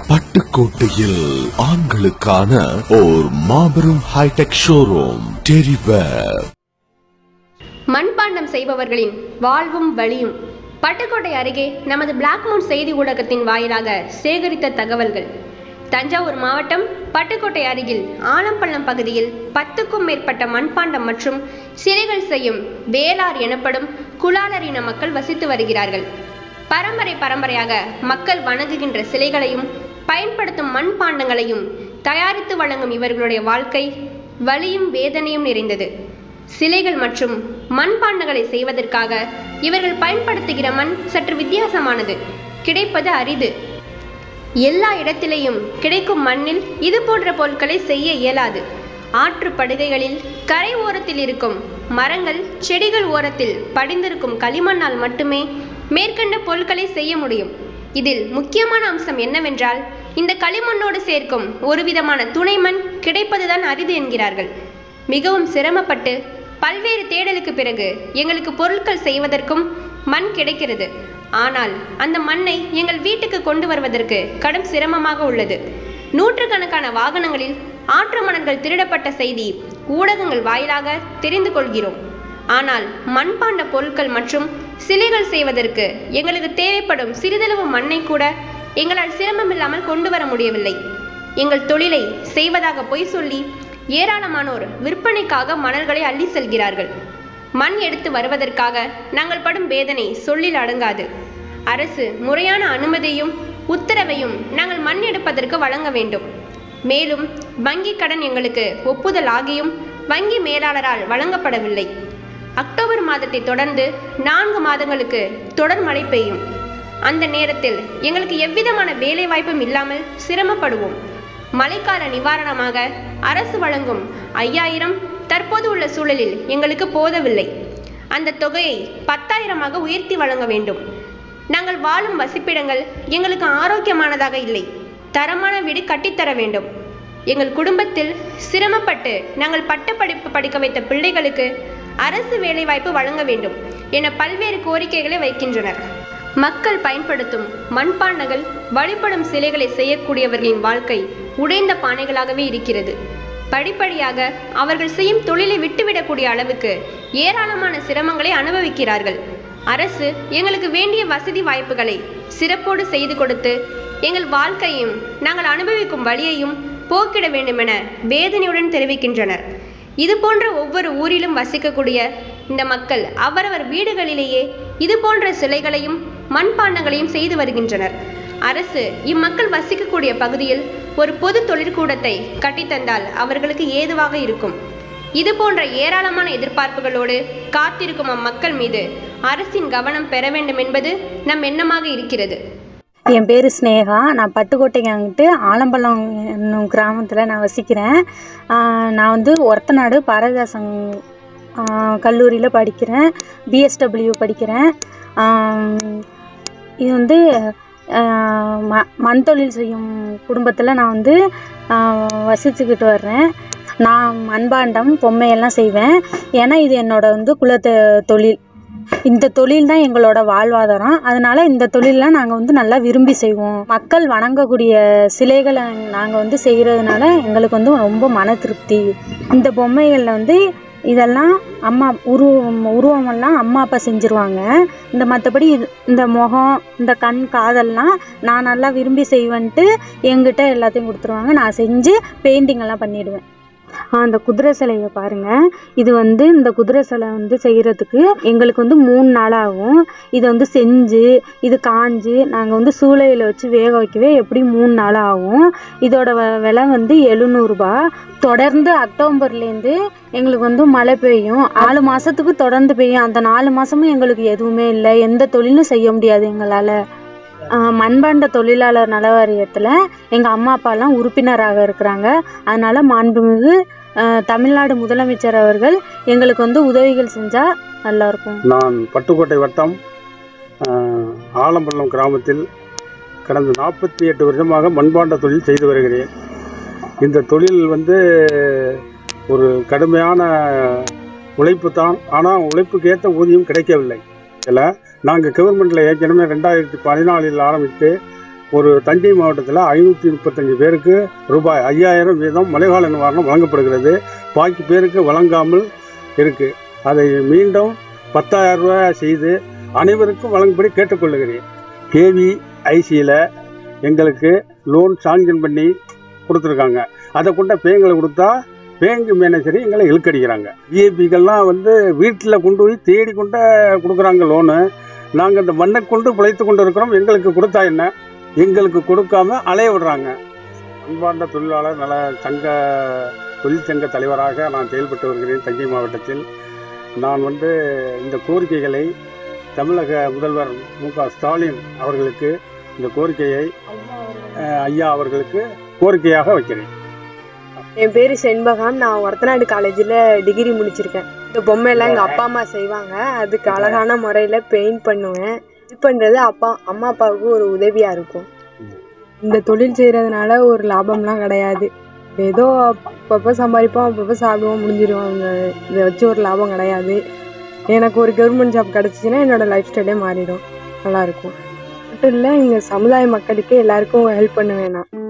பட்டுக்கோட்டையில் ஆண்களுக்கான ஓர் மாபெரும் hitech showroom டெரிவேர் மண்பாண்டம் செய்பவர்களின் வாழ்வும் வழியும் பட்டுக்கோட்டை அருகே நமது பிளாக் மூன் செய்தி ஊடகத்தின் வாயிலாக சேகரித்த தகவல்கள் தஞ்சாவூர் மாவட்டம் பட்டுக்கோட்டை அருகில் ஆலம்பள்ளம் பகுதியில் பத்துக்கும் மேற்பட்ட மண்பாண்டம் மற்றும் சிலைகள் செய்யும் வேளார் எனப்படும் குலாலர் இன மக்கள் வசித்து வருகிறார்கள் பரம்பரை பரம்பரையாக மக்கள் வணங்குகின்ற சிலைகளையும் பயன்படுத்தும் மண்பாண்டங்களையும் தயாரித்து வழங்கும் இவர்களுடைய வாழ்க்கை வலியும் வேதனையும் நிறைந்தது சிலைகள் மற்றும் மண்பாண்டங்களை செய்வதற்காக இவர்கள் பயன்படுத்துகிற மண் சற்று வித்தியாசமானது கிடைப்பது அரிது எல்லா இடத்திலேயும் கிடைக்கும் மண்ணில் இது போன்ற பொருட்களை செய்ய இயலாது ஆற்று படுகைகளில் கரை ஓரத்தில் இருக்கும் மரங்கள் செடிகள் ஓரத்தில் படிந்திருக்கும் களிமண்ணால் மட்டுமே மேற்கண்ட பொருட்களை செய்ய முடியும் இதில் முக்கியமான அம்சம் என்னவென்றால் இந்த களிமண்ணோடு சேர்க்கும் ஒரு விதமான துணைமண் கிடைப்பதுதான் அரிது என்கிறார்கள் மிகவும் சிரமப்பட்டு பல்வேறு தேடலுக்கு பிறகு எங்களுக்கு பொருட்கள் செய்வதற்கும் மண் கிடைக்கிறது ஆனால் அந்த மண்ணை எங்கள் வீட்டுக்கு கொண்டு வருவதற்கு கடும் சிரமமாக உள்ளது நூற்றுக்கணக்கான வாகனங்களில் ஆற்று மணல்கள் திருடப்பட்ட செய்தி ஊடகங்கள் வாயிலாக தெரிந்து கொள்கிறோம் ஆனால் மண்பாண்ட பொருட்கள் மற்றும் சிலைகள் செய்வதற்கு எங்களுக்கு தேவைப்படும் சிறிதளவு மண்ணை கூட எங்களால் சிரமமில்லாமல் கொண்டு வர முடியவில்லை எங்கள் தொழிலை செய்வதாக பொய் சொல்லி ஏராளமானோர் விற்பனைக்காக மணல்களை அள்ளி செல்கிறார்கள் மண் எடுத்து வருவதற்காக நாங்கள் படும் வேதனை சொல்லில் அடங்காது அரசு முறையான அனுமதியும் உத்தரவையும் நாங்கள் மண் எடுப்பதற்கு வழங்க வேண்டும் மேலும் வங்கி கடன் எங்களுக்கு ஒப்புதல் ஆகியும் வங்கி மேலாளரால் வழங்கப்படவில்லை அக்டோபர் மாதத்தை தொடர்ந்து நான்கு மாதங்களுக்கு தொடர் மழை பெய்யும் அந்த நேரத்தில் எங்களுக்கு எவ்விதமான வேலை வாய்ப்பும் இல்லாமல் சிரமப்படுவோம் மழைக்கால நிவாரணமாக அரசு வழங்கும் ஐயாயிரம் தற்போது உள்ள சூழலில் எங்களுக்கு போதவில்லை அந்த தொகையை பத்தாயிரமாக உயர்த்தி வழங்க வேண்டும் நாங்கள் வாழும் வசிப்பிடங்கள் எங்களுக்கு ஆரோக்கியமானதாக இல்லை தரமான வீடு கட்டித்தர வேண்டும் எங்கள் குடும்பத்தில் சிரமப்பட்டு நாங்கள் பட்டப்படிப்பு படிக்க வைத்த பிள்ளைகளுக்கு அரசு வேலைவாய்ப்பு வழங்க வேண்டும் என பல்வேறு கோரிக்கைகளை வைக்கின்றனர் மக்கள் பயன்படுத்தும் மண்பாண்டங்கள் வழிபடும் சிலைகளை செய்யக்கூடியவர்களின் வாழ்க்கை உடைந்த பானைகளாகவே இருக்கிறது படிப்படியாக அவர்கள் செய்யும் தொழிலை விட்டுவிடக்கூடிய அளவுக்கு ஏராளமான சிரமங்களை அனுபவிக்கிறார்கள் அரசு எங்களுக்கு வேண்டிய வசதி வாய்ப்புகளை சிறப்போடு செய்து கொடுத்து எங்கள் வாழ்க்கையும் நாங்கள் அனுபவிக்கும் வழியையும் போக்கிட வேண்டுமென வேதனையுடன் தெரிவிக்கின்றனர் இது போன்ற ஒவ்வொரு ஊரிலும் வசிக்கக்கூடிய இந்த மக்கள் அவரவர் வீடுகளிலேயே இது போன்ற சிலைகளையும் மண்பாண்டங்களையும் செய்து வருகின்றனர் அரசு இம்மக்கள் வசிக்கக்கூடிய பகுதியில் ஒரு பொது தொழிற்கூடத்தை கட்டித்தந்தால் அவர்களுக்கு ஏதுவாக இருக்கும் இது போன்ற ஏராளமான எதிர்பார்ப்புகளோடு காத்திருக்கும் அம்மக்கள் மீது அரசின் கவனம் பெற வேண்டும் என்பது நம் எண்ணமாக இருக்கிறது என் பேர் ஸ்னேகா நான் பட்டுக்கோட்டைக்கு வந்துட்டு ஆலம்பலம் என்னும் கிராமத்தில் நான் வசிக்கிறேன் ஆஹ் நான் வந்து ஒரத்தநாடு பாரதிதாசன் கல்லூரியில் படிக்கிறேன் பிஎஸ்டபிள்யூ படிக்கிறேன் ஆம், இது வந்து ஆஹ் ம மண் தொழில் செய்யும் குடும்பத்தில் நான் வந்து ஆஹ் வசிச்சுக்கிட்டு வர்றேன் நான் மண்பாண்டம் பொம்மையெல்லாம் செய்வேன் ஏன்னா இது என்னோட வந்து குலத்த தொழில் இந்த தொழில் தான் எங்களோட வாழ்வாதாரம் அதனால இந்த தொழிலில் நாங்கள் வந்து நல்லா விரும்பி செய்வோம் மக்கள் வணங்கக்கூடிய சிலைகளை நாங்கள் வந்து செய்கிறதுனால எங்களுக்கு வந்து ரொம்ப மன திருப்தி இந்த பொம்மைகளில் வந்து இதெல்லாம் அம்மா உருவம் உருவமெல்லாம் அம்மா அப்பா செஞ்சுருவாங்க இந்த மற்றபடி இது இந்த முகம் இந்த கண் காதெல்லாம் நான் நல்லா விரும்பி செய்வேன்ட்டு என்கிட்ட எல்லாத்தையும் கொடுத்துருவாங்க நான் செஞ்சு பெயிண்டிங் எல்லாம் பண்ணிடுவேன் ஆ, அந்த குதிரை சிலையை பாருங்கள் இது வந்து இந்த குதிரை சிலை வந்து செய்கிறதுக்கு எங்களுக்கு வந்து மூணு நாள் ஆகும் இதை வந்து செஞ்சு இது காஞ்சு நாங்கள் வந்து சூளையில் வச்சு வேக வைக்கவே எப்படி மூணு நாள் ஆகும் இதோட வ- விலை வந்து எழுநூறுபா தொடர்ந்து அக்டோபர்லேருந்து எங்களுக்கு வந்து மழை பெய்யும் நாலு மாதத்துக்கு தொடர்ந்து பெய்யும் அந்த நாலு மாதமும் எங்களுக்கு எதுவுமே இல்லை எந்த தொழிலும் செய்ய முடியாது எங்களால் மண்பாண்ட தொழிலாளர் நல வாரியத்தில் எங்கள் அம்மா அப்பாலாம் உறுப்பினராக இருக்கிறாங்க அதனால் மாண்புமிகு அஹ், தமிழ்நாடு முதலமைச்சர் அவர்கள் எங்களுக்கு வந்து உதவிகள் செஞ்சால் நல்லாயிருக்கும் நான் பட்டுக்கோட்டை வட்டம் ஆஹ், ஆலம்பள்ளம் கிராமத்தில் கடந்த நாற்பத்தி எட்டு வருடமாக மண்பாண்ட தொழில் செய்து வருகிறேன் இந்த தொழில் வந்து ஒரு கடுமையான உழைப்பு தான் ஆனால் உழைப்புக்கு ஏற்ற ஊதியம் கிடைக்கவில்லை இதில் நாங்கள் கவர்மெண்ட்டில் ஏற்கனவே ரெண்டாயிரத்தி பதினாலில் ஆரம்பித்து ஒரு தஞ்சை மாவட்டத்தில் ஐநூற்றி முப்பத்தஞ்சு பேருக்கு ரூபாய் ஐயாயிரம் வீதம் மழைக்கால நிவாரணம் வழங்கப்படுகிறது பாக்கி பேருக்கு வழங்காமல் இருக்குது அதை மீண்டும் பத்தாயிரம் ரூபாய் செய்து அனைவருக்கும் வழங்கும்படி கேட்டுக்கொள்ளுகிறேன் கேவி ஐசியில் எங்களுக்கு லோன் சாங்ஷன் பண்ணி கொடுத்துருக்காங்க அதை கொண்ட பேங்களை கொடுத்தா பேங்க் மேனேஜர் எங்களை இழுக்கடிக்கிறாங்க விஐபிகள்லாம் வந்து வீட்டில் கொண்டு போய் தேடி கொண்டு கொடுக்குறாங்க லோனு நாங்கள் இந்த மண்ணை கொண்டு பிழைத்து கொண்டு இருக்கிறோம் எங்களுக்கு கொடுத்தா என்ன எங்களுக்கு கொடுக்காம அலைய விடுறாங்க அன்பார்ந்த தொழிலாளர் நல சங்க தொழிற்சங்க தலைவராக நான் செயல்பட்டு வருகிறேன் தஞ்சை மாவட்டத்தில் நான் வந்து இந்த கோரிக்கைகளை தமிழக முதல்வர் மு க ஸ்டாலின் அவர்களுக்கு இந்த கோரிக்கையை அஹ், ஐயா அவர்களுக்கு கோரிக்கையாக வைக்கிறேன் என் பேர் செண்பகம் நான் ஒரத்தநாடு காலேஜில் டிகிரி முடிச்சிருக்கேன் இந்த பொம்மையெல்லாம் எங்கள் அப்பா அம்மா செய்வாங்க அதுக்கு அழகான முறையில் பெயிண்ட் பண்ணுவேன் இது பண்ணுறது அப்பா அம்மா அப்பாவுக்கு ஒரு உதவியாக இருக்கும் இந்த தொழில் செய்கிறதுனால ஒரு லாபம்லாம் கிடையாது ஏதோ அப்பப்போ சம்பாதிப்போம் அப்பப்போ சாப்பிடுவோம் முடிஞ்சிடும் அவங்க இதை வச்சு ஒரு லாபம் கிடையாது எனக்கு ஒரு கவர்மெண்ட் ஜாப் கிடச்சிச்சின்னா என்னோடய லைஃப் ஸ்டைலே மாறிடும் நல்லாயிருக்கும் மட்டும் இல்லை இங்கே சமுதாய மக்களுக்கு எல்லாருக்கும் ஹெல்ப் பண்ணுவேன் நான்